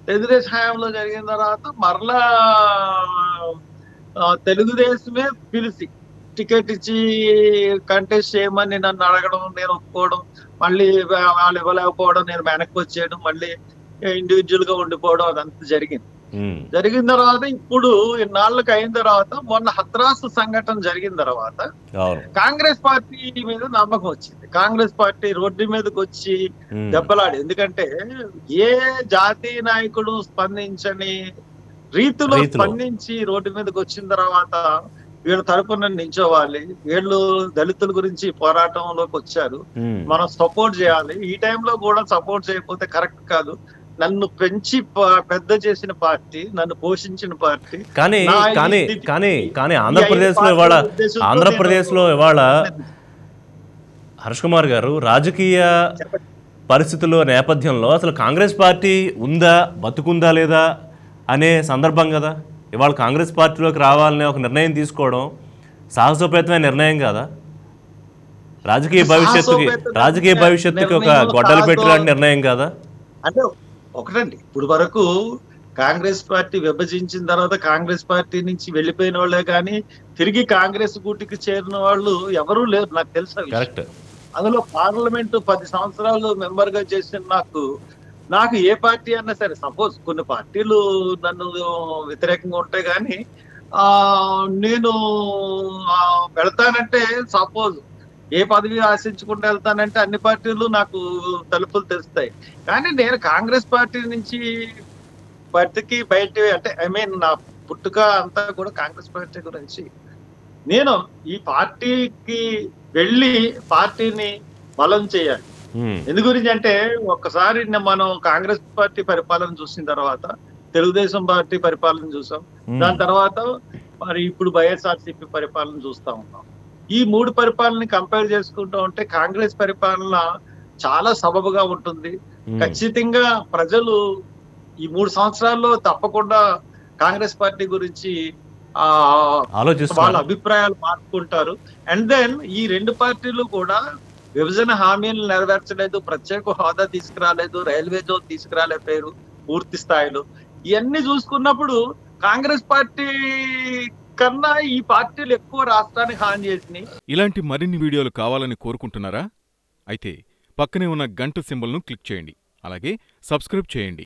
తెలుగుదేశం హయాంలో జరిగిన తర్వాత మరలా ఆ, తెలుగుదేశమే పిలిచి టికెట్ ఇచ్చి కంటెస్ట్ చేయమని నన్ను అడగడం నేను ఒప్పుకోవడం మళ్ళీ వా- వాళ్ళు ఇవ్వలేకపోవడం నేను వెనక్కి వచ్చేయడం మళ్ళీ ఇండివిజువల్ గా ఉండిపోవడం అదంతా జరిగింది ఉమ్, జరిగిన తర్వాత ఇప్పుడు ఇన్నాళ్ళకి అయిన తర్వాత మొన్న హత్రాసు సంఘటన జరిగిన తర్వాత అవును కాంగ్రెస్ పార్టీ మీద నమ్మకం వచ్చింది కాంగ్రెస్ పార్టీ రోడ్డు మీదకి వచ్చి ఉమ్, దెబ్బలాడి ఎందుకంటే ఏ జాతీయ నాయకుడు స్పందించని రీతిలో రీతిలో. స్పందించి రోడ్డు మీదకి వచ్చిన తర్వాత వీళ్ళ తరపున నించోవాలి వీళ్ళు దళితుల గురించి పోరాటంలోకి వచ్చారు ఉమ్. మనం సపోర్ట్ చేయాలి ఈ టైంలో కూడా సపోర్ట్ చేయకపోతే కరెక్ట్ కాదు నన్ను పెంచి ప- పెద్ద చేసిన పార్టీ నన్ను పోషించిన పార్టీ కానీ నా ఈ కానీ స్థితి- కానీ కానీ ఈ ఐదు ఆంధ్రప్రదేశ్లో పార్టీల ఇవాళ ఉద్దేశంతో ఆంధ్రప్రదేశ్లో నేను- ఇవాళ హర్ష్ కుమార్ గారు రాజకీయ చెప్పండి. పరిస్థితుల నేపథ్యంలో అసలు కాంగ్రెస్ పార్టీ ఉందా బతుకుందా లేదా అనే సందర్భం కదా ఇవాళ కాంగ్రెస్ పార్టీలోకి రావాలనే ఒక నిర్ణయం తీసుకోవడం సాహసోపేతమైన నిర్ణయం కదా రాజకీయ భవిష్యత్తుకి సాహసోపేతమైన రాజకీయ భవిష్యత్తుకి ఒక నిర్ణయం, గొడ్డలు సాహసో- పెట్టిలాంటి నిర్ణయం కదా అంటే ఒకటండి ఇప్పుడు వరకు కాంగ్రెస్ పార్టీ విభజించిన తర్వాత కాంగ్రెస్ పార్టీ నుంచి వెళ్ళిపోయిన వాళ్ళే కానీ తిరిగి కాంగ్రెస్ గూటికి చేరిన వాళ్ళు ఎవరూ లేరు నాకు తెలుసు ఆ విషయం. కరెక్ట్ అందులో పార్లమెంట్ పది సంవత్సరాలు మెంబర్ గా చేసిన నాకు నాకు ఏ పార్టీ అన్నా సరే సపోజ్ కొన్ని పార్టీలు నన్ను వ్యతిరేకంగా ఉంటాయి కానీ ఆ నేను ఆ, వెళ్తానంటే సపోజ్ ఏ పదవి ఆశించుకుంటూ వెళ్తానంటే అన్ని పార్టీలు నాకు తలుపులు తెరుస్తాయి కానీ నేను కాంగ్రెస్ పార్టీ నుంచి బయటికి బయట అంటే ఐ మీన్ నా పుట్టుక అంతా కూడా కాంగ్రెస్ పార్టీ గురించి నేను ఈ పార్టీకి వెళ్ళి పార్టీని బలం చేయాలి ఉమ్, ఎందు గురించి అంటే ఒక్కసారి నిన్న మనం కాంగ్రెస్ పార్టీ పరిపాలన చూసిన తర్వాత తెలుగుదేశం పార్టీ పరిపాలన చూసాం ఉమ్, దాని తర్వాత మరి ఇప్పుడు వైఎస్ఆర్సీపీ పరిపాలన చూస్తా ఉన్నాం ఈ మూడు పరిపాలన కంపేర్ చేసుకుంటూ ఉంటే కాంగ్రెస్ పరిపాలన చాలా సబబుగా ఉంటుంది ఉమ్, ఖచ్చితంగా ప్రజలు ఈ మూడు సంవత్సరాల్లో తప్పకుండా కాంగ్రెస్ పార్టీ గురించి ఆ వాళ్ళ ఆలోచిస్తున్నారు అభిప్రాయాలు మార్చుకుంటారు అండ్ దెన్ ఈ రెండు పార్టీలు కూడా విభజన హామీలు నెరవేర్చలేదు ప్రత్యేక హోదా తీసుకురాలేదు రైల్వే జోన్ తీసుకురాలేకపోయారు పూర్తి స్థాయిలో ఇవన్నీ చూసుకున్నప్పుడు కాంగ్రెస్ పార్టీ కన్నా ఈ పార్టీలు ఎక్కువ రాష్ట్రానికి హాని చేసినాయి ఇలాంటి మరిన్ని వీడియోలు కావాలని కోరుకుంటున్నారా అయితే పక్కనే ఉన్న గంట సింబల్ను క్లిక్ చేయండి అలాగే సబ్స్క్రైబ్ చేయండి